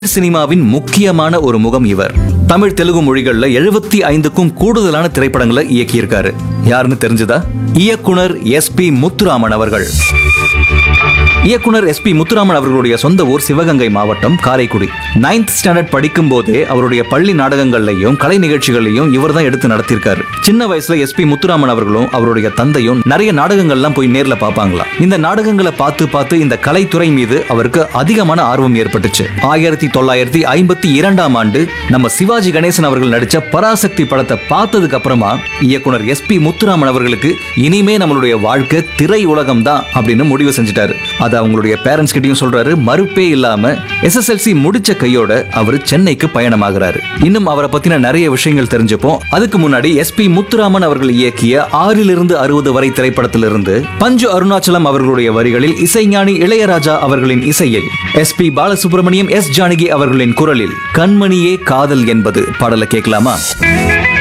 சினிமாவின் முக்கியமான ஒரு முகம் இவர் தமிழ் தெலுங்கு மொழிகள்ல எழுபத்தி ஐந்துக்கும் கூடுதலான திரைப்படங்களை இயக்கியிருக்காரு யாருன்னு தெரிஞ்சதா இயக்குனர் எஸ் பி முத்துராமன் அவர்கள் இயக்குனர் எஸ் பி முத்துராமன் அவர்களுடைய சொந்த ஊர் சிவகங்கை மாவட்டம் காரைக்குடி நைன்த் ஸ்டாண்டர்ட் படிக்கும் போதே அவருடைய பள்ளி நாடகங்கள்லையும் கலை நிகழ்ச்சிகளையும் இவர் தான் எடுத்து நடத்தியிருக்காரு சின்ன வயசுல எஸ் பி முத்துராமன் அவர்களும் அவருடைய தந்தையும் நிறைய நாடகங்கள்லாம் போய் நேர்ல பார்ப்பாங்களாம் இந்த நாடகங்களை பார்த்து பார்த்து இந்த கலைத்துறை மீது அவருக்கு அதிகமான ஆர்வம் ஏற்பட்டுச்சு ஆயிரத்தி தொள்ளாயிரத்தி ஐம்பத்தி இரண்டாம் ஆண்டு நம்ம சிவாஜி கணேசன் அவர்கள் நடிச்ச பராசக்தி படத்தை பார்த்ததுக்கு அப்புறமா இயக்குனர் எஸ் பி முத்துராமன் அவர்களுக்கு இனிமே நம்மளுடைய வாழ்க்கை திரை உலகம் தான் அப்படின்னு முடிவு செஞ்சுட்டாரு அது அவங்களுடைய பேரண்ட்ஸ் கிட்டயும் சொல்றாரு மறுப்பே இல்லாம எஸ்எஸ்எல்சி முடிச்ச கையோட அவர் சென்னைக்கு பயணமாகிறாரு இன்னும் அவரை பத்தின நிறைய விஷயங்கள் தெரிஞ்சுப்போம் அதுக்கு முன்னாடி எஸ் பி முத்துராமன் அவர்கள் இயக்கிய ஆறிலிருந்து அறுபது வரை திரைப்படத்திலிருந்து பஞ்சு அருணாச்சலம் அவர்களுடைய வரிகளில் இசைஞானி இளையராஜா அவர்களின் இசையில் S P Balasubrahmanyam S Janaki அவர்களின் குரலில் கண்மணியே காதல் என்பது பாடலை கேட்கலாமா